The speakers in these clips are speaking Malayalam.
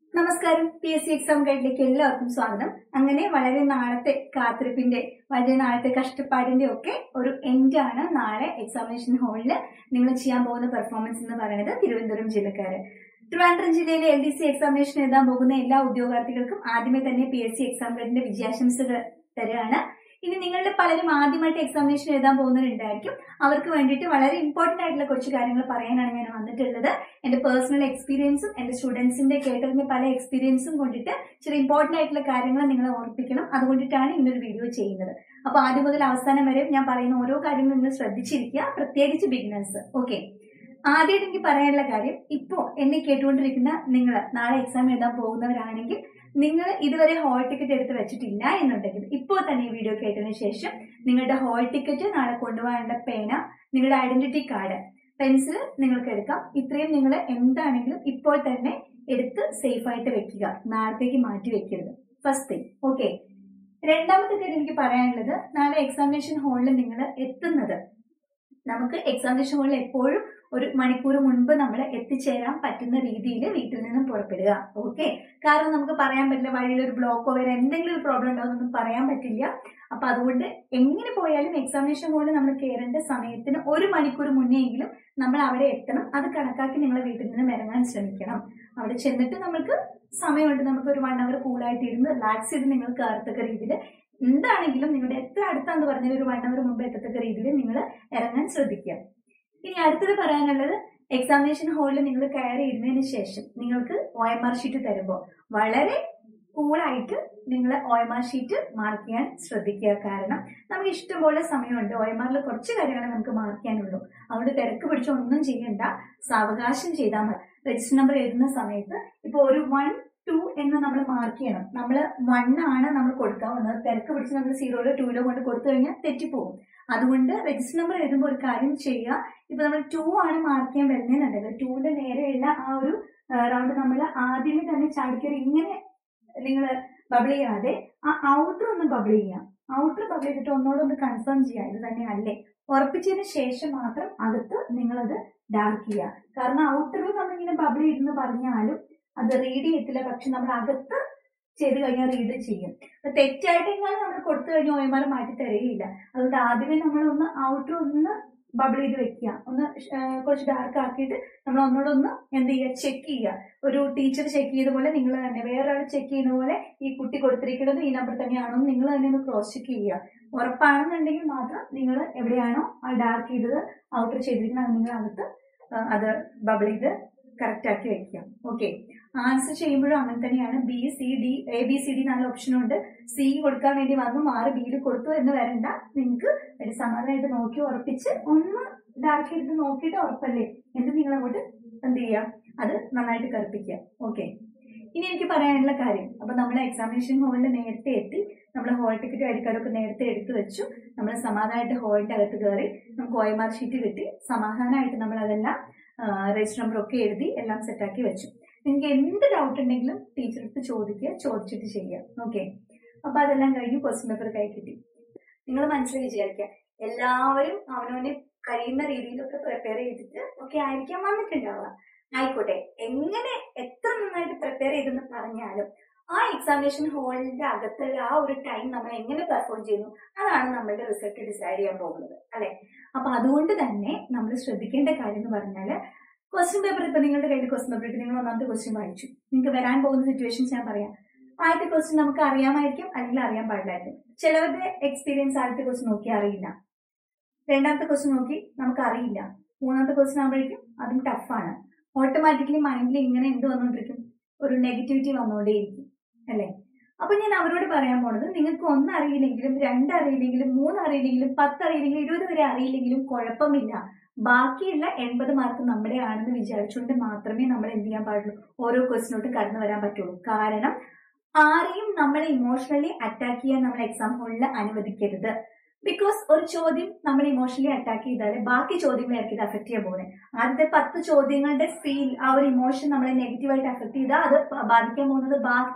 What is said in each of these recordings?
നമസ്കാരം പി എസ് സി എക്സാം ഗൈഡിലേക്ക് എല്ലാവർക്കും സ്വാഗതം അങ്ങനെ വളരെ നാളത്തെ കാത്തിരിപ്പിന്റെ വളരെ നാളത്തെ കഷ്ടപ്പാടിന്റെ ഒക്കെ ഒരു എൻഡ് ആണ് നാളെ എക്സാമിനേഷൻ ഹാളിൽ നിങ്ങൾ ചെയ്യാൻ പോകുന്ന പെർഫോമൻസ് എന്ന് പറയുന്നത് തിരുവനന്തപുരം ജില്ലക്കാര് ട്രിവാൻഡ്രം ജില്ലയിലെ എൽ ഡി സി എക്സാമിനേഷൻ എഴുതാൻ പോകുന്ന എല്ലാ ഉദ്യോഗാർത്ഥികൾക്കും ആദ്യമേ തന്നെ പി എസ് സി എക്സാം ഗൈഡിന്റെ വിജയാശംസകൾ തരികയാണ് ഇനി നിങ്ങളുടെ പലരും ആദ്യമായിട്ട് എക്സാമിനേഷൻ എഴുതാൻ പോകുന്നവരുണ്ടായിരിക്കും അവർക്ക് വേണ്ടിയിട്ട് വളരെ ഇമ്പോർട്ടന്റ് ആയിട്ടുള്ള കുറച്ച് കാര്യങ്ങൾ പറയാനാണ് ഞാൻ വന്നിട്ടുള്ളത് എന്റെ പേഴ്സണൽ എക്സ്പീരിയൻസും എന്റെ സ്റ്റുഡൻസിന്റെ കേട്ടറിഞ്ഞ പല എക്സ്പീരിയൻസും കൊണ്ടിട്ട് ചില ഇമ്പോർട്ടന്റ് ആയിട്ടുള്ള കാര്യങ്ങൾ നിങ്ങളെ ഓർപ്പിക്കണം അതുകൊണ്ടിട്ടാണ് ഇങ്ങനൊരു വീഡിയോ ചെയ്യുന്നത് അപ്പൊ ആദ്യം മുതൽ അവസാനം വരെ ഞാൻ പറയുന്ന ഓരോ കാര്യങ്ങളും നിങ്ങൾ ശ്രദ്ധിച്ചിരിക്കുക പ്രത്യേകിച്ച് ബിഗിനേഴ്സ് ഓക്കെ ആദ്യമായിട്ട് എനിക്ക് പറയാനുള്ള കാര്യം ഇപ്പോ എന്നെ കേട്ടുകൊണ്ടിരിക്കുന്ന നിങ്ങൾ നാളെ എക്സാം എഴുതാൻ പോകുന്നവരാണെങ്കിൽ നിങ്ങൾ ഇതുവരെ ഹോൾ ടിക്കറ്റ് എടുത്ത് വെച്ചിട്ടില്ല എന്നുണ്ടെങ്കിൽ ഇപ്പോൾ തന്നെ ഈ വീഡിയോ കേട്ടതിന് ശേഷം നിങ്ങളുടെ ഹോൾ ടിക്കറ്റ് നാളെ കൊണ്ടുപോകാനുള്ള പേന നിങ്ങളുടെ ഐഡന്റിറ്റി കാർഡ് പെൻസിൽ നിങ്ങൾക്ക് എടുക്കാം ഇത്രയും നിങ്ങൾ എന്താണെങ്കിലും ഇപ്പോൾ തന്നെ എടുത്ത് സേഫ് ആയിട്ട് വെക്കുക നാളത്തേക്ക് മാറ്റി വെക്കരുത് ഫസ്റ്റ് തിങ് ഓക്കെ രണ്ടാമത്തെ കാര്യം എനിക്ക് പറയാനുള്ളത് നാളെ എക്സാമിനേഷൻ ഹാളിൽ നിങ്ങൾ എത്തുന്നത് നമുക്ക് എക്സാമിനേഷൻ ഹാളിൽ എപ്പോഴും ഒരു മണിക്കൂർ മുൻപ് നമ്മൾ എത്തിച്ചേരാൻ പറ്റുന്ന രീതിയിൽ വീട്ടിൽ നിന്നും പുറപ്പെടുക ഓക്കെ കാരണം നമുക്ക് പറയാൻ പറ്റില്ല വഴിയിൽ ഒരു ബ്ലോക്കോ വേറെ എന്തെങ്കിലും ഒരു പ്രോബ്ലം ഉണ്ടാവുമെന്നൊന്നും പറയാൻ പറ്റില്ല അപ്പൊ അതുകൊണ്ട് എങ്ങനെ പോയാലും എക്സാമിനേഷൻ ഹാളിൽ നമ്മൾ കയറേണ്ട സമയത്തിന് ഒരു മണിക്കൂർ മുന്നേ എങ്കിലും നമ്മൾ അവിടെ എത്തണം അത് കണക്കാക്കി നിങ്ങളെ വീട്ടിൽ നിന്നും ഇറങ്ങാൻ ശ്രമിക്കണം അവിടെ ചെന്നിട്ട് നമുക്ക് സമയമുണ്ട് നമുക്ക് ഒരു വൺ അവർ കൂളായിട്ട് ഇരുന്ന് റിലാക്സ് ചെയ്ത് നിങ്ങൾ കയറത്തക്ക രീതിയിൽ എന്താണെങ്കിലും നിങ്ങളുടെ എത്ര അടുത്താന്ന് പറഞ്ഞാൽ ഒരു വൺ അവർ മുമ്പ് എത്തത്തക്ക രീതിയിൽ നിങ്ങൾ ഇറങ്ങാൻ ശ്രദ്ധിക്കുക ഇനി അടുത്തത് പറയാനുള്ളത് എക്സാമിനേഷൻ ഹാളിൽ നിങ്ങൾ കയറി ഇരുന്നതിന് ശേഷം നിങ്ങൾക്ക് ഒ എം ആർ ഷീറ്റ് തരുമ്പോൾ വളരെ കൂളായിട്ട് നിങ്ങൾ O M R sheet mark ചെയ്യാൻ ശ്രദ്ധിക്കുക കാരണം നമുക്ക് ഇഷ്ടംപോലെ സമയമുണ്ട് ഒ എം ആറിൽ കുറച്ച് കാര്യങ്ങളെ നമുക്ക് മാർക്ക് ചെയ്യാനുള്ളൂ അതുകൊണ്ട് തിരക്ക് പിടിച്ച് ഒന്നും ചെയ്യണ്ട സാവകാശം ചെയ്താൽ മതി രജിസ്റ്റർ നമ്പർ എഴുതുന്ന സമയത്ത് ഇപ്പോൾ ഒരു വൺ ടു എന്ന് നമ്മൾ മാർക്ക് ചെയ്യണം നമ്മൾ വൺ ആണ് നമ്മൾ കൊടുക്കാൻ വന്നത് തിരക്ക് പിടിച്ച് നമ്മൾ സീറോയിലോ ടൂയിലോ കൊണ്ട് കൊടുത്തു കഴിഞ്ഞാൽ തെറ്റിപ്പോകും അതുകൊണ്ട് രജിസ്റ്റർ നമ്പർ എഴുതുമ്പോൾ ഒരു കാര്യം ചെയ്യുക ഇപ്പൊ നമ്മൾ ടു ആണ് മാർക്ക് ചെയ്യാൻ വരുന്നതെന്നുണ്ടെങ്കിൽ ടൂവിന്റെ നേരെയുള്ള ആ ഒരു റൗണ്ട് നമ്മൾ ആദ്യമേ തന്നെ ചാടിക്കറി ഇങ്ങനെ നിങ്ങൾ ബബിൾ ചെയ്യാതെ ആ ഔട്ടർ ഒന്ന് ബബിൾ ചെയ്യാം ഔട്ടർ ബബിൾ ചെയ്തിട്ട് ഒന്നോട് ഒന്ന് കൺഫേം ചെയ്യുക ഇത് തന്നെ അല്ലേ ഉറപ്പിച്ചതിന് ശേഷം മാത്രം അകത്ത് നിങ്ങളത് ഡാർക്ക് ചെയ്യുക കാരണം ഔട്ടറിൽ നമ്മളിങ്ങനെ ബബിൾ ചെയ്തെന്ന് പറഞ്ഞാലും അത് റീഡ് ചെയ്യത്തില്ല പക്ഷെ നമ്മൾ അകത്ത് ചെയ്ത് കഴിഞ്ഞാൽ റീഡ് ചെയ്യും അപ്പൊ തെറ്റായിട്ടെങ്കിലും നമ്മൾ കൊടുത്തു കഴിഞ്ഞാൽ ഓയമാർ മാറ്റി തരികയില്ല അതുകൊണ്ട് ആദ്യമേ നമ്മൾ ഒന്ന് ഔട്ടർ ഒന്ന് ബബിൾ ചെയ്ത് വെക്കുക ഒന്ന് കുറച്ച് ഡാർക്ക് ആക്കിയിട്ട് നമ്മൾ ഒന്നുകൂടെ ഒന്ന് എന്ത് ചെയ്യുക ചെക്ക് ചെയ്യുക ഒരു ടീച്ചർ ചെക്ക് ചെയ്ത പോലെ നിങ്ങൾ തന്നെ വേറൊരാൾ ചെക്ക് ചെയ്യുന്ന പോലെ ഈ കുട്ടി കൊടുത്തിരിക്കുന്നത് ഈ നമ്പർ തന്നെയാണോ എന്ന് നിങ്ങൾ തന്നെ ഒന്ന് ക്രോസ് ചെക്ക് ചെയ്യുക ഉറപ്പാണെന്നുണ്ടെങ്കിൽ മാത്രം നിങ്ങൾ എവിടെയാണോ ആ ഡാർക്ക് ചെയ്തത് ഔട്ടർ ചെയ്തിരിക്കുന്നത് അത് നിങ്ങൾ അകത്ത് അത് ബബിൾ ചെയ്ത് കറക്റ്റ് ആക്കി വെക്കുക ഓക്കെ ആൻസർ ചെയ്യുമ്പോഴും അങ്ങനെ തന്നെയാണ് B C D A B C D നാല് ഓപ്ഷൻ ഉണ്ട് സി കൊടുക്കാൻ വേണ്ടി വന്നു മാറി ബിയിൽ കൊടുത്തു എന്ന് വരണ്ട നിങ്ങൾക്ക് ഒരു സമാധാനമായിട്ട് നോക്കി ഉറപ്പിച്ച് ഒന്ന് ഡാർക്ക് ചെയ്ത് നോക്കിയിട്ട് ഉറപ്പല്ലേ എന്നിട്ട് നിങ്ങൾ അങ്ങോട്ട് എന്ത് ചെയ്യുക അത് നന്നായിട്ട് കറുപ്പിക്കുക ഓക്കെ ഇനി എനിക്ക് പറയാനുള്ള കാര്യം അപ്പൊ നമ്മൾ എക്സാമിനേഷൻ ഹാളിൽ നേരത്തെ എത്തി നമ്മൾ ഹോൾ ടിക്കറ്റ് ഐ ഡി കാർഡൊക്കെ നേരത്തെ എടുത്തു വെച്ചു നമ്മൾ സമാധാനമായിട്ട് ഹോളിന്റെ അകത്ത് കയറി നമുക്ക് ഒ എം ആർ ഷീറ്റ് കിട്ടി സമാധാനമായിട്ട് നമ്മൾ അതെല്ലാം രജിസ്റ്റർ നമ്പർ ഒക്കെ എഴുതി എല്ലാം സെറ്റാക്കി വെച്ചു നിങ്ങൾക്ക് എന്ത് ഡൗട്ട് ഉണ്ടെങ്കിലും ടീച്ചർ അടുത്ത് ചോദിക്കുക ചോദിച്ചിട്ട് ചെയ്യുക ഓക്കെ അപ്പൊ അതെല്ലാം കഴിഞ്ഞ് ക്വസ്റ്റ്യൻ പേപ്പർ കൈ കിട്ടി നിങ്ങൾ മനസ്സിൽ വിചാരിക്കുക എല്ലാവരും അവനവന് കഴിയുന്ന രീതിയിലൊക്കെ പ്രിപ്പയർ ചെയ്തിട്ട് ഒക്കെ ആയിരിക്കാം വന്നിട്ടുണ്ടാവുക ആയിക്കോട്ടെ എങ്ങനെ എത്ര നന്നായിട്ട് പ്രിപ്പയർ ചെയ്തെന്ന് പറഞ്ഞാലും ആ എക്സാമിനേഷൻ ഹാളിന്റെ അകത്തുള്ള ആ ഒരു ടൈം നമ്മൾ എങ്ങനെ പെർഫോം ചെയ്യുന്നു അതാണ് നമ്മളുടെ റിസൾട്ട് ഡിസൈഡ് ചെയ്യാൻ പോകുന്നത് അല്ലെ അപ്പൊ അതുകൊണ്ട് തന്നെ നമ്മൾ ശ്രദ്ധിക്കേണ്ട കാര്യം എന്ന് പറഞ്ഞാൽ ക്വസ്റ്റ്യൻ പേപ്പർ ഇപ്പൊ നിങ്ങളുടെ കയ്യിൽ ക്വസ്റ്റ്യൻ പേപ്പർ ഇട്ട് നിങ്ങൾ ഒന്നാമത്തെ ക്വസ്റ്റ്യൻ വായിച്ചു നിങ്ങൾക്ക് വരാൻ പോകുന്ന സിറ്റുവേഷൻസ് ഞാൻ പറയാം ആദ്യത്തെ ക്വസ്റ്റ്യൻ നമുക്ക് അറിയാമായിരിക്കും അല്ലെങ്കിൽ അറിയാൻ പാടില്ലായിരിക്കും ചിലവരുടെ എക്സ്പീരിയൻസ് ആദ്യത്തെ ക്വസ്റ്റ്യൻ നോക്കി അറിയില്ല രണ്ടാമത്തെ ക്വസ്റ്റ്യൻ നോക്കി നമുക്ക് അറിയില്ല മൂന്നാമത്തെ ക്വസ്റ്റ്യൻ ആകുമ്പോഴേക്കും അതും ടഫാണ് ഓട്ടോമാറ്റിക്കലി മൈൻഡിൽ ഇങ്ങനെ എന്ത് വന്നുകൊണ്ടിരിക്കും ഒരു നെഗറ്റിവിറ്റി വന്നുകൊണ്ടേയിരിക്കും അല്ലേ അപ്പൊ ഞാൻ അവരോട് പറയാൻ പോണത് നിങ്ങൾക്ക് ഒന്ന് അറിയില്ലെങ്കിലും രണ്ട് അറിയില്ലെങ്കിലും മൂന്ന് അറിയില്ലെങ്കിലും പത്ത് അറിയില്ലെങ്കിലും ഇരുപത് വരെ അറിയില്ലെങ്കിലും കുഴപ്പമില്ല ബാക്കിയുള്ള എൺപത് മാർക്ക് നമ്മുടെ ആണെന്ന് വിചാരിച്ചുകൊണ്ട് മാത്രമേ നമ്മൾ എന്ത് ചെയ്യാൻ പാടുള്ളൂ ഓരോ ക്വസ്റ്റിനോട്ട് കടന്നു വരാൻ പറ്റുള്ളൂ കാരണം ആരെയും നമ്മളെ ഇമോഷണലി അറ്റാക്ക് ചെയ്യാൻ നമ്മൾ എക്സാം ഹാളിൽ അനുവദിക്കരുത് ബിക്കോസ് ഒരു ചോദ്യം നമ്മൾ ഇമോഷണലി അറ്റാക്ക് ചെയ്താൽ ബാക്കി ചോദ്യങ്ങളായിരിക്കും ഇത് അഫക്ട് ചെയ്യാൻ പോകുന്നത് ആദ്യത്തെ പത്ത് ചോദ്യങ്ങളുടെ ഫീൽ ആ ഒരു ഇമോഷൻ നമ്മളെ നെഗറ്റീവായിട്ട് അഫക്ട് ചെയ്താൽ അത് ബാധിക്കാൻ പോകുന്നത് ബാക്കി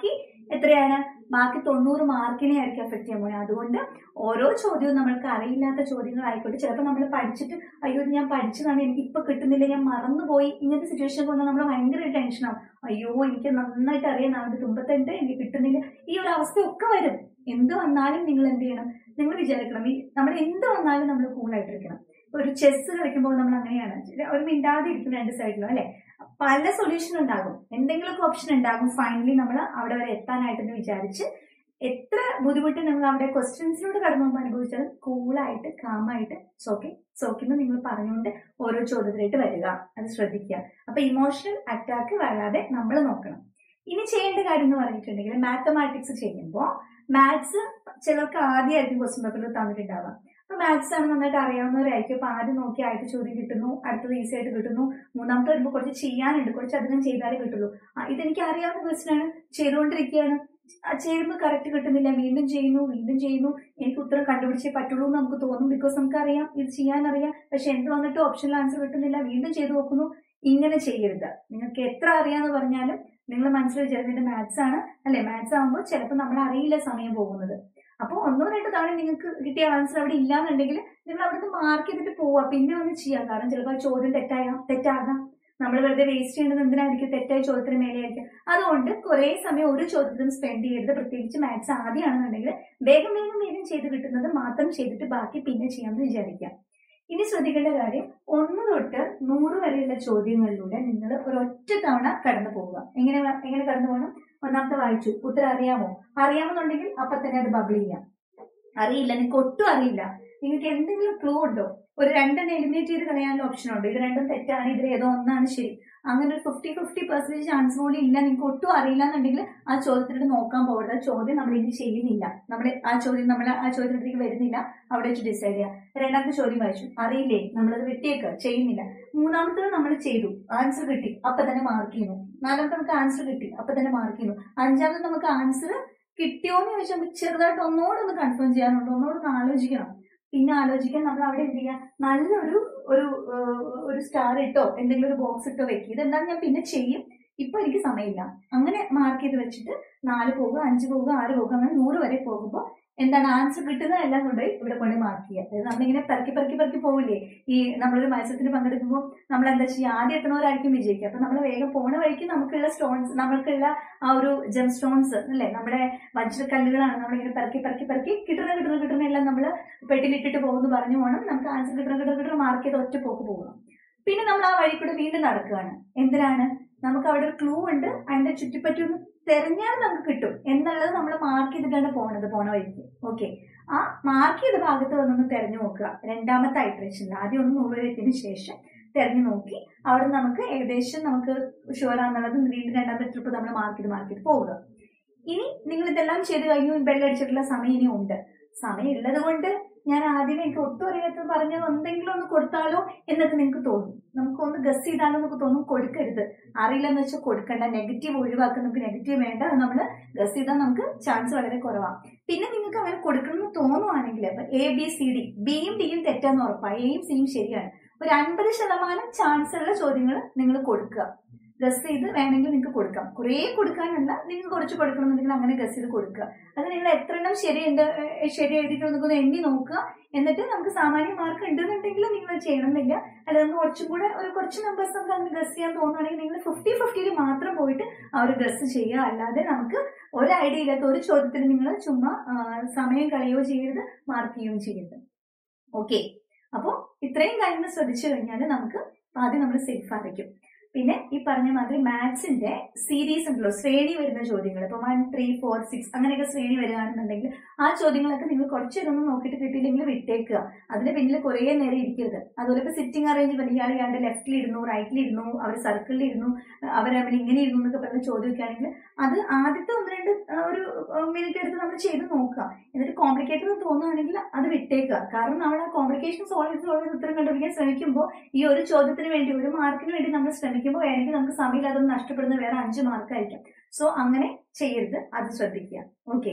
എത്രയാണ് ബാക്കി തൊണ്ണൂറ് മാർക്കിനെ ആയിരിക്കും എഫക്ട് ചെയ്യാൻ പോകുന്നത് അതുകൊണ്ട് ഓരോ ചോദ്യവും നമ്മൾക്ക് അറിയില്ലാത്ത ചോദ്യങ്ങളായിക്കോട്ടെ ചിലപ്പോൾ നമ്മൾ പഠിച്ചിട്ട് അയ്യോ ഇത് ഞാൻ പഠിച്ചതാണ് എനിക്ക് ഇപ്പൊ കിട്ടുന്നില്ല ഞാൻ മറന്നുപോയി ഇങ്ങനത്തെ സിറ്റുവേഷൻ വന്നാൽ നമ്മൾ ഭയങ്കര ടെൻഷനാവും അയ്യോ എനിക്ക് നന്നായിട്ട് അറിയാം നാളെ തുമ്പത്തുണ്ട് എനിക്ക് കിട്ടുന്നില്ല ഈ ഒരു അവസ്ഥയൊക്കെ വരും എന്ത് വന്നാലും നിങ്ങൾ എന്ത് ചെയ്യണം നിങ്ങൾ വിചാരിക്കണം ഈ നമ്മൾ എന്ത് വന്നാലും നമ്മൾ കൂളായിട്ടിരിക്കണം ഒരു ചെസ് കളിക്കുമ്പോൾ നമ്മൾ അങ്ങനെയാണ് ഒരു മിണ്ടാതെ ഇരിക്കും രണ്ട് സൈഡിലും അല്ലെ പല സൊല്യൂഷൻ ഉണ്ടാകും എന്തെങ്കിലുമൊക്കെ ഓപ്ഷൻ ഉണ്ടാകും ഫൈനലി നമ്മൾ അവിടെ വരെ എത്താനായിട്ടെന്ന് വിചാരിച്ച് എത്ര ബുദ്ധിമുട്ട് നിങ്ങൾ അവിടെ ക്വസ്റ്റ്യൻസിലൂടെ കടന്നു പോകുമ്പോൾ അനുഭവിച്ചാലും കൂളായിട്ട് കാമായിട്ട് സോക്കെ സോക്കിന്ന് നിങ്ങൾ പറഞ്ഞുകൊണ്ട് ഓരോ ചോദ്യത്തിലായിട്ട് വരിക അത് ശ്രദ്ധിക്കുക അപ്പൊ ഇമോഷണൽ അറ്റാക്ക് വരാതെ നമ്മൾ നോക്കണം ഇനി ചെയ്യേണ്ട കാര്യം എന്ന് പറഞ്ഞിട്ടുണ്ടെങ്കിൽ മാത്തമാറ്റിക്സ് ചെയ്യുമ്പോൾ മാത്സ് ചിലർക്ക് ആദ്യമായിരിക്കും ക്വസ്റ്റ്യൻ പേപ്പറിൽ തന്നിട്ടുണ്ടാവുക അപ്പൊ മാത്സ് ആണ് നന്നായിട്ട് അറിയാവുന്നവരായിരിക്കും അപ്പൊ ആദ്യം നോക്കി ആദ്യത്തെ ചോദ്യം കിട്ടുന്നു അടുത്തത് ഈസി ആയിട്ട് കിട്ടുന്നു മൂന്നാമത്തെ വരുമ്പോൾ കുറച്ച് ചെയ്യാനുണ്ട് കുറച്ച് അധികം ചെയ്താലേ കിട്ടുള്ളൂ ആ, ഇതെനിക്ക് അറിയാവുന്ന ക്വസ്റ്റ്യൻ ആണ് ചെയ്തുകൊണ്ടിരിക്കുകയാണ് ആ, ചെയ്യുമ്പോൾ കറക്റ്റ് കിട്ടുന്നില്ല വീണ്ടും ചെയ്യുന്നു വീണ്ടും ചെയ്യുന്നു എനിക്ക് ഉത്തരം കണ്ടുപിടിച്ചേ പറ്റുള്ളൂ എന്ന് നമുക്ക് തോന്നും ബിക്കോസ് നമുക്കറിയാം ഇത് ചെയ്യാനറിയാം പക്ഷെ എന്ത് വന്നിട്ട് ഓപ്ഷനിൽ ആൻസർ കിട്ടുന്നില്ല വീണ്ടും ചെയ്തു നോക്കുന്നു ഇങ്ങനെ ചെയ്യരുത് നിങ്ങൾക്ക് എത്ര അറിയാന്ന് പറഞ്ഞാലും നിങ്ങൾ മനസ്സിൽ വിചാരിച്ചത് മാത്സ് ആണ് അല്ലെ മാത്സ് ആകുമ്പോൾ ചിലപ്പോൾ നമ്മൾ അറിയില്ല സമയം പോകുന്നത് അപ്പോൾ ഒന്നോ രണ്ടോ തവണ നിങ്ങൾക്ക് കിട്ടിയ ആൻസർ അവിടെ ഇല്ലാന്നുണ്ടെങ്കിൽ നിങ്ങൾ അവിടുന്ന് മാർക്ക് ചെയ്തിട്ട് പോവുക പിന്നെ ഒന്ന് ചെയ്യാം കാരണം ചിലപ്പോൾ ആ ചോദ്യം തെറ്റായാം തെറ്റാകാം നമ്മൾ വെറുതെ വേസ്റ്റ് ചെയ്യുന്നത് എന്തിനായിരിക്കും തെറ്റായ ചോദ്യത്തിന് മേലെയായിരിക്കും അതുകൊണ്ട് കുറേ സമയം ഒരു ചോദ്യത്തിനും സ്പെൻഡ് ചെയ്യരുത് പ്രത്യേകിച്ച് മാത്സ് ആദ്യമാണെന്നുണ്ടെങ്കിൽ വേഗം വേഗം വേഗം ചെയ്ത് കിട്ടുന്നത് മാത്രം ചെയ്തിട്ട് ബാക്കി പിന്നെ ചെയ്യാമെന്ന് വിചാരിക്കാം ഇനി ശ്രദ്ധിക്കേണ്ട കാര്യം ഒന്ന് തൊട്ട് നൂറ് വരെയുള്ള ചോദ്യങ്ങളിലൂടെ നിങ്ങൾ ഒരൊറ്റ തവണ കടന്നു പോവുക എങ്ങനെ വ- എങ്ങനെ കടന്നു പോകണം ഒന്നാമത്തെ വായിച്ചു ഉത്തരം അറിയാമോ അറിയാമെന്നുണ്ടെങ്കിൽ അപ്പൊ തന്നെ അത് ബബിൾ ചെയ്യാം അറിയില്ല നിങ്ങൾക്ക് ഒട്ടും അറിയില്ല നിങ്ങൾക്ക് എന്തെങ്കിലും ക്ലൂ ഉണ്ടോ ഒരു രണ്ടെണ്ണം എലിമിനേറ്റ് ചെയ്ത് കളയാനുള്ള ഓപ്ഷൻ ഉണ്ട് ഇത് രണ്ടും തെറ്റാണ് ഇതിൽ ഏതോ ഒന്നാണ് ശരി അങ്ങനെ ഒരു ഫിഫ്റ്റി ഫിഫ്റ്റി പെർസെന്റേജ് ചാൻസ് പോലും ഇല്ല നിങ്ങൾക്ക് ഒട്ടും അറിയില്ല എന്നുണ്ടെങ്കിൽ ആ ചോദ്യത്തിനോട് നോക്കാൻ പോകരുത് ആ ചോദ്യം നമ്മൾ ഇനി ചെയ്യുന്നില്ല നമ്മൾ ആ ചോദ്യം നമ്മൾ ആ ചോദ്യത്തിലേക്ക് വരുന്നില്ല അവിടെ വെച്ച് ഡിസൈഡ് ചെയ്യാം രണ്ടാമത്തെ ചോദ്യം വായിച്ചു അറിയില്ലേ നമ്മളത് വെട്ടിയേക്ക് ചെയ്യുന്നില്ല മൂന്നാമത്തത് നമ്മൾ ചെയ്തു ആൻസർ കിട്ടി അപ്പൊ തന്നെ മാർക്ക് ചെയ്യുന്നു നാലാമത്തെ നമുക്ക് ആൻസർ കിട്ടി അപ്പൊ തന്നെ മാർക്ക് ചെയ്യുന്നു അഞ്ചാമത് നമുക്ക് ആൻസർ കിട്ടിയോ എന്ന് ചോദിച്ചാൽ നമുക്ക് ചെറുതായിട്ട് ഒന്നോടെ ഒന്ന് കൺഫേം ചെയ്യാനുണ്ട് ഒന്നോടെ ഒന്ന് ആലോചിക്കണം പിന്നെ ആലോചിക്കാൻ നമ്മൾ അവിടെ എന്ത് ചെയ്യുക നല്ലൊരു ഒരു ഏഹ്, ഒരു സ്റ്റാർ ഇട്ടോ എന്തെങ്കിലും ഒരു ബോക്സ് ഇട്ടോ വെക്കുക ഇതെന്താണെന്ന് ഞാൻ പിന്നെ ചെയ്യും ഇപ്പൊ എനിക്ക് സമയമില്ല അങ്ങനെ മാർക്ക് ചെയ്ത് വെച്ചിട്ട് നാല് പോകുക അഞ്ച് പോകുക ആറ് പോകുക അങ്ങനെ നൂറ് വരെ പോകുമ്പോൾ എന്താണ് ആൻസർ കിട്ടുന്നതെല്ലാം കൊണ്ടുപോയി ഇവിടെ കൊണ്ട് മാർക്ക് ചെയ്യുക അതായത് നമ്മളിങ്ങനെ പെറുക്കി പെറുക്കി പെറുക്കി പോവില്ലേ ഈ നമ്മളൊരു മത്സരത്തിന് പങ്കെടുക്കുമ്പോൾ നമ്മൾ എന്താ ചെയ്യുക ആദ്യം എത്തുന്നവരായിരിക്കും വിജയിക്കുക അപ്പൊ നമ്മൾ വേഗം പോണ വഴിക്ക് നമുക്കുള്ള സ്റ്റോൺസ് നമുക്കുള്ള ആ ഒരു ജെം സ്റ്റോൺസ് അല്ലേ നമ്മുടെ വജ്രക്കല്ലുകളാണ് നമ്മളിങ്ങനെ പെറുക്കി പെറുക്കി പെറുക്കി കിട്ടുന്ന കിട്ടുന്ന കിട്ടുന്ന എല്ലാം നമ്മൾ പെട്ടിലിട്ടിട്ട് പോകുന്നു പറഞ്ഞു പോകണം നമുക്ക് ആൻസർ കിട്ടുന്ന കിട്ടുന്ന കിട്ടുന്ന മാർക്ക് ചെയ്ത് ഒറ്റ പോക്ക് പോകണം പിന്നെ നമ്മൾ ആ വഴി കൂടെ വീണ്ടും നടക്കുകയാണ് എന്തിനാണ് നമുക്ക് അവിടെ ഒരു ക്ലൂ ഉണ്ട് അതിന്റെ ചുറ്റിപ്പറ്റി ഒന്ന് തെരഞ്ഞാൽ നമുക്ക് കിട്ടും എന്നുള്ളത് നമ്മൾ മാർക്ക് ചെയ്തിട്ടാണ് പോണത് പോണ വഴിക്ക് ഓക്കെ ആ മാർക്ക് ചെയ്ത ഭാഗത്ത് വന്നൊന്ന് തെരഞ്ഞു നോക്കുക രണ്ടാമത്തെ ഐട്രേഷനിൽ ആദ്യം ഒന്ന് നൂറ് വരെ എത്തിയതിനു ശേഷം തെരഞ്ഞു നോക്കി അവിടെ നമുക്ക് ഏകദേശം നമുക്ക് ഷുവർ ആണെന്നുള്ളത് വീണ്ടും രണ്ടാമത്തെ ട്രിപ്പ് നമ്മൾ മാർക്ക് ചെയ്ത് മാർക്ക് ചെയ്ത് പോവുക ഇനി നിങ്ങൾ ഇതെല്ലാം ചെയ്ത് കഴിഞ്ഞു ബെല്ലടിച്ചിട്ടുള്ള സമയം ഇനി ഉണ്ട് സമയം ഉള്ളത് കൊണ്ട് ഞാൻ ആദ്യം എനിക്ക് ഒട്ടും അറിയാത്തത് പറഞ്ഞത് എന്തെങ്കിലും ഒന്ന് കൊടുത്താലോ എന്നൊക്കെ നിങ്ങൾക്ക് തോന്നും നമുക്ക് ഒന്ന് ഗസ് ചെയ്താലോ എന്നൊക്കെ തോന്നും കൊടുക്കരുത് അറിയില്ലെന്ന് വെച്ചാൽ കൊടുക്കണ്ട നെഗറ്റീവ് ഒഴിവാക്കാൻ നമുക്ക് നെഗറ്റീവ് വേണ്ട അത് നമ്മൾ ഗസ് ചെയ്താൽ നമുക്ക് ചാൻസ് വളരെ കുറവാണ് പിന്നെ നിങ്ങൾക്ക് അങ്ങനെ കൊടുക്കണമെന്ന് തോന്നുവാണെങ്കിൽ ഇപ്പൊ എ ബി സി ഡി ബിയും ഡിയും തെറ്റാന്ന് ഉറപ്പാണ് എയും സിയും ശരിയാണ് ഒരു അൻപത് ശതമാനം ചാൻസ് ഉള്ള ചോദ്യങ്ങൾ നിങ്ങൾ കൊടുക്കുക ഗസ് ചെയ്ത് വേണമെങ്കിൽ നിങ്ങൾക്ക് കൊടുക്കാം കുറേ കൊടുക്കാനല്ല നിങ്ങൾ കുറച്ച് കൊടുക്കണമെന്നുണ്ടെങ്കിൽ അങ്ങനെ ഗസ് ചെയ്ത് കൊടുക്കുക അത് നിങ്ങൾ എത്ര എണ്ണം ശരിയുണ്ട് ഏഹ് ശരി എഴുതിയിട്ടുണ്ടെന്ന് എണ്ണി നോക്കുക എന്നിട്ട് നമുക്ക് സാമാന്യ മാർക്ക് ഉണ്ടെന്നുണ്ടെങ്കിൽ നിങ്ങൾ ചെയ്യണമെന്നില്ല അല്ല നമുക്ക് കുറച്ചും കൂടെ ഒരു കുറച്ച് നമ്പേഴ്സ് നമുക്ക് അങ്ങനെ ഗസ് ചെയ്യാൻ തോന്നുകയാണെങ്കിൽ നിങ്ങൾ ഫിഫ്റ്റി ഫിഫ്റ്റിയിൽ മാത്രം പോയിട്ട് ആ ഒരു ഗസ് ചെയ്യുക അല്ലാതെ നമുക്ക് ഒരു ഐഡിയ ഇല്ലാത്ത ഒരു ചോദ്യത്തിന് നിങ്ങൾ ചുമ്മാ ആ, സമയം കളയുകയോ ചെയ്യരുത് മാർക്ക് ചെയ്യുകയും ചെയ്യരുത് ഓക്കെ അപ്പോൾ ഇത്രയും കാര്യങ്ങൾ ശ്രദ്ധിച്ചു കഴിഞ്ഞാൽ നമുക്ക് ആദ്യം നമ്മൾ സേഫ് ആയിരിക്കും പിന്നെ ഈ പറഞ്ഞ മാതിരി മാത്സിന്റെ സീരീസ് ഉണ്ടല്ലോ ശ്രേണി വരുന്ന ചോദ്യങ്ങൾ ഇപ്പൊ വൺ ത്രീ ഫോർ സിക്സ് അങ്ങനെയൊക്കെ ശ്രേണി വരികയാണെന്നുണ്ടെങ്കിൽ ആ ചോദ്യങ്ങളൊക്കെ നിങ്ങൾ കുറച്ച് ഇതൊന്നും നോക്കിയിട്ട് കിട്ടിയില്ലെങ്കിൽ വിട്ടേക്കുക അതിന് പിന്നിൽ കുറേ നേരം ഇരിക്കരുത് അതുപോലെ ഇപ്പൊ സിറ്റിംഗ് അറേഞ്ച്മെന്റ് ഇയാൾ ഇയാളുടെ ലെഫ്റ്റിൽ ഇരുന്നു റൈറ്റിൽ ഇരുന്നു അവർ സർക്കിളിൽ ഇരുന്നു അവർ തമ്മിൽ ഇങ്ങനെ ഇരുന്നു എന്നൊക്കെ പറഞ്ഞ ചോദ്യമൊക്കെ ആണെങ്കിൽ അത് ആദ്യത്തെ ഒന്ന് രണ്ട് ആ, ഒരു മിനിറ്റ് എടുത്ത് നമ്മൾ ചെയ്ത് നോക്കുക എന്നിട്ട് കോംപ്ലിക്കേറ്റഡ് തോന്നുകയാണെങ്കിൽ അത് വിട്ടേക്കുക കാരണം നമ്മൾ ആ കോംപ്ലിക്കേഷൻ സോൾവ് ചെയ്ത് സോൾവ് ചെയ്ത് ഉത്തരം കണ്ടുപിടിക്കാൻ ശ്രമിക്കുമ്പോൾ ഈ ഒരു ചോദ്യത്തിന് വേണ്ടി ഒരു മാർക്കിന് വേണ്ടി നമ്മൾ ശ്രമിക്കുമ്പോൾ വേണമെങ്കിൽ നമുക്ക് സമയമില്ലാതെ നഷ്ടപ്പെടുന്ന വേറെ അഞ്ച് മാർക്കായിരിക്കും സോ അങ്ങനെ ചെയ്യരുത് അത് ശ്രദ്ധിക്കുക ഓക്കെ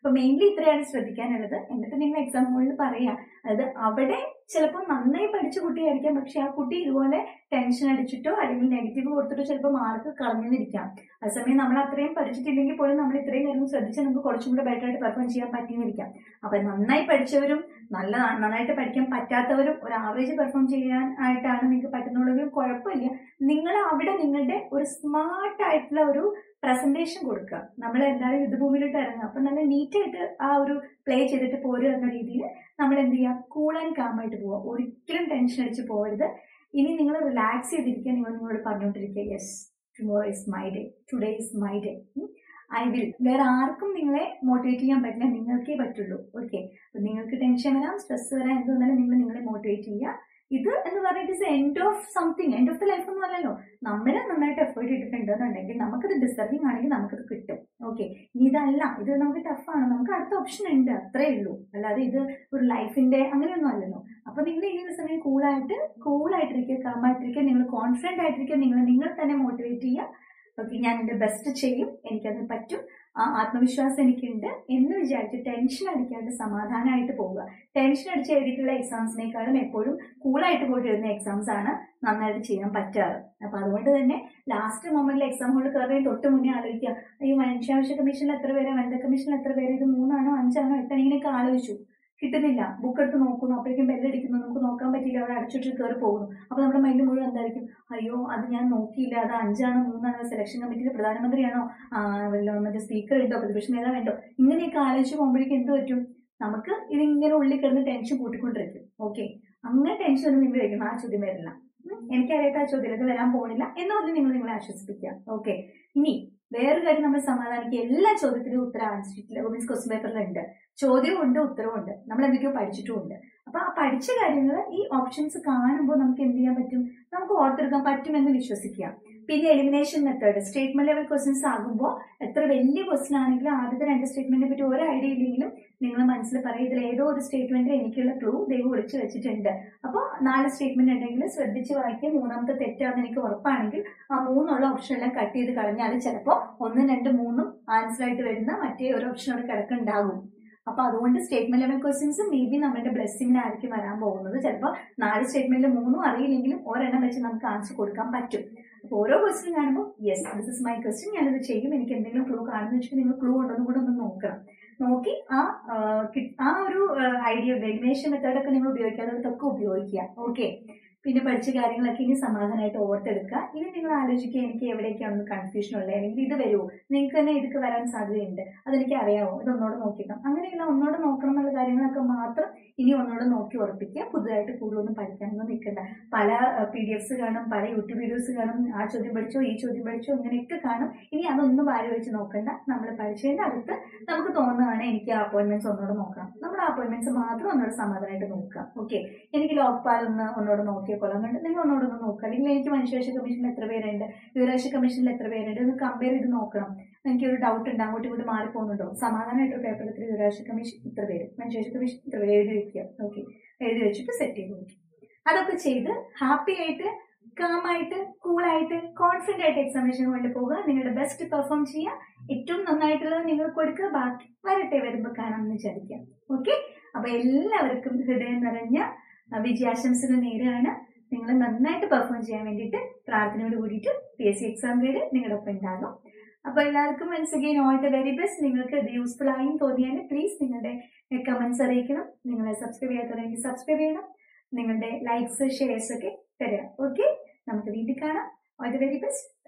അപ്പൊ മെയിൻലി ഇത്രയാണ് ശ്രദ്ധിക്കാനുള്ളത് എന്നിട്ട് നിങ്ങൾ എക്സാം ഹോളിൽ പറയാം അതായത് അവിടെ ചിലപ്പോൾ നന്നായി പഠിച്ച കുട്ടിയായിരിക്കാം പക്ഷെ ആ കുട്ടി ഇതുപോലെ ടെൻഷൻ അടിച്ചിട്ടോ അല്ലെങ്കിൽ നെഗറ്റീവ് കൊടുത്തിട്ടോ ചിലപ്പോൾ മാർക്ക് കളഞ്ഞിരിക്കാം അതേസമയം നമ്മൾ അത്രയും പഠിച്ചിട്ടില്ലെങ്കിൽ പോലും നമ്മൾ ഇത്രയും കാര്യം ശ്രദ്ധിച്ചാൽ നമുക്ക് കുറച്ചും കൂടെ ബെറ്റർ ആയിട്ട് പെർഫോം ചെയ്യാൻ പറ്റിയെന്നിരിക്കാം അപ്പൊ നന്നായി പഠിച്ചവരും നല്ല നന്നായിട്ട് പഠിക്കാൻ പറ്റാത്തവരും ഒരു ആവറേജ് പെർഫോം ചെയ്യാൻ ആയിട്ടാണ് നിങ്ങൾക്ക് പറ്റുന്നുള്ളെങ്കിലും കുഴപ്പമില്ല നിങ്ങൾ അവിടെ നിങ്ങളുടെ ഒരു സ്മാർട്ട് ആയിട്ടുള്ള ഒരു പ്രസന്റേഷൻ കൊടുക്കുക നമ്മൾ എന്തായാലും യുദ്ധഭൂമിയിലോട്ട് ഇറങ്ങുക അപ്പൊ നല്ല നീറ്റായിട്ട് ആ ഒരു പ്ലേ ചെയ്തിട്ട് പോരുക എന്ന രീതിയിൽ നമ്മൾ എന്ത് ചെയ്യുക കൂൾ ആൻഡ് കാം ആയിട്ട് പോവുക ഒരിക്കലും ടെൻഷൻ അടിച്ച് പോകരുത് ഇനി നിങ്ങൾ റിലാക്സ് ചെയ്തിരിക്കുക നിങ്ങൾ നിങ്ങളോട് പറഞ്ഞുകൊണ്ടിരിക്കുക yes tomorrow is my day today is my day I will വേറെ ആർക്കും നിങ്ങളെ മോട്ടിവേറ്റ് ചെയ്യാൻ പറ്റില്ല നിങ്ങൾക്കേ പറ്റുള്ളൂ ഓക്കെ അപ്പൊ നിങ്ങൾക്ക് ടെൻഷൻ വരാം സ്ട്രെസ് വരാം എന്ത് വന്നാലും നിങ്ങൾ നിങ്ങളെ മോട്ടിവേറ്റ് ചെയ്യുക ഇത് എന്ന് പറഞ്ഞിട്ട് is end of something end of the life ഒന്നും അല്ലല്ലോ നമ്മൾ നന്നായിട്ട് എഫേർട്ട് ഇട്ടിട്ടുണ്ടെന്നുണ്ടെങ്കിൽ നമുക്കത് ഡിസർവിങ് ആണെങ്കിൽ നമുക്കത് കിട്ടും ഓക്കെ ഇനി ഇതല്ല ഇത് നമുക്ക് ടഫാണ് നമുക്ക് അടുത്ത ഓപ്ഷൻ ഉണ്ട് അത്രേ ഉള്ളൂ അല്ലാതെ ഇത് ഒരു ലൈഫിന്റെ അങ്ങനെയൊന്നും അല്ലല്ലോ അപ്പൊ നിങ്ങൾ ഈ ഒരു സമയം കൂളായിട്ട് കൂളായിട്ടിരിക്കുക കാമായിട്ടിരിക്കുക നിങ്ങൾ കോൺഫിഡന്റ് ആയിട്ടിരിക്കുക നിങ്ങൾ നിങ്ങൾ തന്നെ മോട്ടിവേറ്റ് ചെയ്യുക ഓക്കെ ഞാൻ എൻ്റെ ബെസ്റ്റ് ചെയ്യും എനിക്കത് പറ്റും ആ ആത്മവിശ്വാസം എനിക്കുണ്ട് എന്ന് വിചാരിച്ച് ടെൻഷൻ അടിക്കാണ്ട് സമാധാനമായിട്ട് പോവുക ടെൻഷൻ അടിച്ച് എഴുതിയിട്ടുള്ള എക്സാംസിനേക്കാളും എപ്പോഴും കൂളായിട്ട് പോയിട്ട് എഴുതുന്ന എക്സാംസ് ആണ് നന്നായിട്ട് ചെയ്യാൻ പറ്റാറ് അപ്പൊ അതുകൊണ്ട് തന്നെ ലാസ്റ്റ് മൊമെന്റിൽ എക്സാം ഹോളിൽ കയറി തൊട്ട് മുന്നേ ആലോചിക്കുക ഈ മനുഷ്യാവശ്യ കമ്മീഷനിൽ എത്ര പേര് വനിതാ കമ്മീഷനിൽ എത്ര പേര് ഇത് മൂന്നാണോ അഞ്ചാണോ എട്ടാണോ ഇങ്ങനെയൊക്കെ ആലോചിച്ചു കിട്ടുന്നില്ല ബുക്ക് എടുത്ത് നോക്കുന്നു അപ്പോഴേക്കും ബെല്ലടിക്കുന്നു നമുക്ക് നോക്കാൻ പറ്റില്ല അവിടെ അടച്ചിട്ട് കയറി പോകുന്നു അപ്പൊ നമ്മുടെ മൈൻഡ് മുഴുവൻ എന്തായിരിക്കും അയ്യോ അത് ഞാൻ നോക്കിയില്ല അത് അഞ്ചാണോ മൂന്നാണോ സെലക്ഷൻ കമ്മിറ്റിയിൽ പ്രധാനമന്ത്രിയാണോ ആ, വല്ല മറ്റേ സ്പീക്കർ ഉണ്ടോ പ്രതിപക്ഷ നേതാവ് ഉണ്ടോ ഇങ്ങനെയൊക്കെ ആലോചിച്ച് പോകുമ്പോഴേക്കും എന്ത് പറ്റും നമുക്ക് ഇതിങ്ങനെ ഉള്ളിൽ കിടന്ന് ടെൻഷൻ കൂട്ടിക്കൊണ്ടിരിക്കും ഓക്കെ അങ്ങനെ ടെൻഷൻ ഒന്നും നിങ്ങൾ വയ്ക്കണം ആ ചോദ്യം വരില്ല ഉം, എനിക്കറിയാത്ത ആ ചോദ്യം ഇത് വരാൻ പോകുന്നില്ല എന്ന് പറഞ്ഞ് നിങ്ങൾ നിങ്ങളെ ആശ്വസിപ്പിക്കുക ഓക്കെ ഇനി വേറൊരു കാര്യം നമ്മൾ സമാധാനിക്കുക എല്ലാ ചോദ്യത്തിനും ഉത്തരം ആൻസർ മീൻസ് ക്വസ്റ്റ്യൻ പേപ്പറിലുണ്ട് ചോദ്യവും ഉണ്ട് ഉത്തരവും ഉണ്ട് നമ്മൾ എന്തൊക്കെയോ പഠിച്ചിട്ടും ഉണ്ട് അപ്പൊ ആ പഠിച്ച കാര്യങ്ങൾ ഈ ഓപ്ഷൻസ് കാണുമ്പോൾ നമുക്ക് എന്ത് ചെയ്യാൻ പറ്റും നമുക്ക് ഓർത്തെടുക്കാൻ പറ്റുമെന്ന് വിശ്വസിക്കുക പിന്നെ elimination method statement level questions ആകുമ്പോൾ എത്ര വലിയ ക്വസ്റ്റ്യൻ ആണെങ്കിലും ആദ്യത്തെ രണ്ട് സ്റ്റേറ്റ്മെന്റിനെ പറ്റി ഒരു ഐഡിയ ഇല്ലെങ്കിലും നിങ്ങൾ മനസ്സിൽ പറയും ഇതിൽ ഏതോ ഒരു സ്റ്റേറ്റ്മെന്റിൽ എനിക്കുള്ള ക്ലൂ ദൈവം ഒളിച്ചു വെച്ചിട്ടുണ്ട് അപ്പോൾ നാല് സ്റ്റേറ്റ്മെന്റ് ഉണ്ടെങ്കിൽ ശ്രദ്ധിച്ച് വായിക്കുക മൂന്നാമത്തെ തെറ്റാണെന്ന് എനിക്ക് ഉറപ്പാണെങ്കിൽ ആ മൂന്നുള്ള ഓപ്ഷൻ എല്ലാം കട്ട് ചെയ്ത് കളഞ്ഞാൽ ചിലപ്പോൾ ഒന്നും രണ്ടും മൂന്നും ആൻസർ ആയിട്ട് വരുന്ന മറ്റേ ഒരു ഓപ്ഷൻ അവിടെ കിടക്കുന്നുണ്ടാകും അപ്പൊ അതുകൊണ്ട് statement level questions maybe നമ്മുടെ ബ്ലെസ്സിങ്ങിനായിരിക്കും വരാൻ പോകുന്നത് ചിലപ്പോൾ നാല് സ്റ്റേറ്റ്മെന്റിൽ മൂന്നും അറിയില്ലെങ്കിലും ഒരെണ്ണം വെച്ച് നമുക്ക് ആൻസർ കൊടുക്കാൻ പറ്റും അപ്പൊ ഓരോ ക്വസ്റ്റ്യൻ കാണുമ്പോൾ yes this is my question ഞാനിത് ചെയ്യും എനിക്ക് എന്തെങ്കിലും ക്ലൂ കാണുന്ന വെച്ചാൽ നിങ്ങൾ ക്ലൂ ഉണ്ടെന്നും കൂടെ ഒന്ന് നോക്കണം നോക്കി ആ ആ, കി- ആ ഒരു ഐഡിയ എലിമിനേഷൻ മെത്തേഡൊക്കെ നിങ്ങൾ ഉപയോഗിക്കാത്തതൊക്കെ ഉപയോഗിക്കുക ഓക്കെ പിന്നെ പഠിച്ച കാര്യങ്ങളൊക്കെ ഇനി സമാധാനമായിട്ട് ഓർത്തെടുക്കുക ഇനി നിങ്ങൾ ആലോചിക്കുക എനിക്ക് എവിടേക്കാണ് കൺഫ്യൂഷൻ ഉള്ളത് അല്ലെങ്കിൽ ഇത് വരുമോ നിങ്ങൾക്ക് തന്നെ ഇതൊക്കെ വരാൻ സാധ്യതയുണ്ട് അതെനിക്ക് അറിയാമോ ഇത് ഒന്നോട് നോക്കിക്കാം അങ്ങനെയല്ല ഒന്നോട് നോക്കണം എന്നുള്ള കാര്യങ്ങളൊക്കെ മാത്രം ഇനി ഒന്നോട് നോക്കി ഉറപ്പിക്കുക പുതുതായിട്ട് കൂടുതലൊന്നും പഠിക്കാനൊന്നും നിൽക്കണ്ട പല പി ഡി എഫ്സ് കാണും പല യൂട്യൂബ് വീഡിയോസ് കാണും ആ ചോദ്യം പഠിച്ചോ ഈ ചോദ്യം പഠിച്ചോ ഇങ്ങനെയൊക്കെ കാണും ഇനി അതൊന്നും വാരി വെച്ച് നോക്കണ്ട നമ്മൾ പഠിച്ചതിന്റെ അടുത്ത് നമുക്ക് തോന്നുകയാണ് എനിക്ക് ആ അപ്പോയിന്റ്മെന്റ്സ് ഒന്നോട് നോക്കാം നമ്മുടെ അപ്പോയിന്റ്മെന്റ്സ് മാത്രം ഒന്നോട് സമാധാനമായിട്ട് നോക്കാം ഓക്കെ എനിക്ക് ലോക്പാൽ ഒന്ന് ഒന്നോട് നോക്കിയാൽ കൊള്ളാം കണ്ട് നിങ്ങൾ ഒന്നോട് ഒന്ന് നോക്കുക അല്ലെങ്കിൽ എനിക്ക് മനുഷ്യാവകാശ കമ്മീഷനിൽ എത്ര പേരുണ്ട് വിവരാവകാശ കമ്മീഷനിൽ എത്ര പേരുണ്ട് ഒന്ന് കമ്പയർ ചെയ്ത് നോക്കണം എനിക്കൊരു ഡൗട്ട് ഉണ്ട് അങ്ങോട്ടും ഇങ്ങോട്ട് മാറിപ്പോകുന്നുണ്ടോ സമാധാനമായിട്ടൊരു പേപ്പർ എടുത്ത് വിവരാവകാശ കമ്മീഷൻ ഇത്ര പേര് മനുഷ്യാവകാശ കമ്മീഷൻ ഇത്ര പേര് എഴുതി വെക്കുക ഓക്കെ എഴുതി വെച്ചിട്ട് സെറ്റ് ചെയ്ത് നോക്കി അതൊക്കെ ചെയ്ത് ഹാപ്പി ആയിട്ട് കാമായിട്ട് കൂളായിട്ട് കോൺഫിഡന്റ് ആയിട്ട് എക്സാമിനേഷൻ കൊണ്ടുപോകുക നിങ്ങളുടെ ബെസ്റ്റ് പെർഫോം ചെയ്യുക ഏറ്റവും നന്നായിട്ടുള്ളത് നിങ്ങൾ കൊടുക്കുക ബാക്കി വരട്ടെ വരുമ്പോൾ കാണാമെന്ന് വിചാരിക്കാം ഓക്കെ അപ്പൊ എല്ലാവർക്കും ഹൃദയം നിറഞ്ഞ ആ, വിജയാശംസകൾ നേരെയാണ് നിങ്ങൾ നന്നായിട്ട് പെർഫോം ചെയ്യാൻ വേണ്ടിയിട്ട് പ്രാർത്ഥനയോട് കൂടിയിട്ട് P S C exam guide നിങ്ങളുടെ ഒപ്പം ഉണ്ടാകും അപ്പൊ എല്ലാവർക്കും once again all the very best നിങ്ങൾക്ക് ഇത് യൂസ്ഫുൾ ആയും തോന്നിയാൽ പ്ലീസ് നിങ്ങളുടെ കമന്റ്സ് അറിയിക്കണം നിങ്ങളെ സബ്സ്ക്രൈബ് ചെയ്യാത്തവരെങ്കിൽ സബ്സ്ക്രൈബ് ചെയ്യണം നിങ്ങളുടെ ലൈക്സ് ഷെയർസ് ഒക്കെ തരിക ഓക്കെ നമുക്ക് വീണ്ടും കാണാം ഓൾ ദ വെരി ബെസ്റ്റ്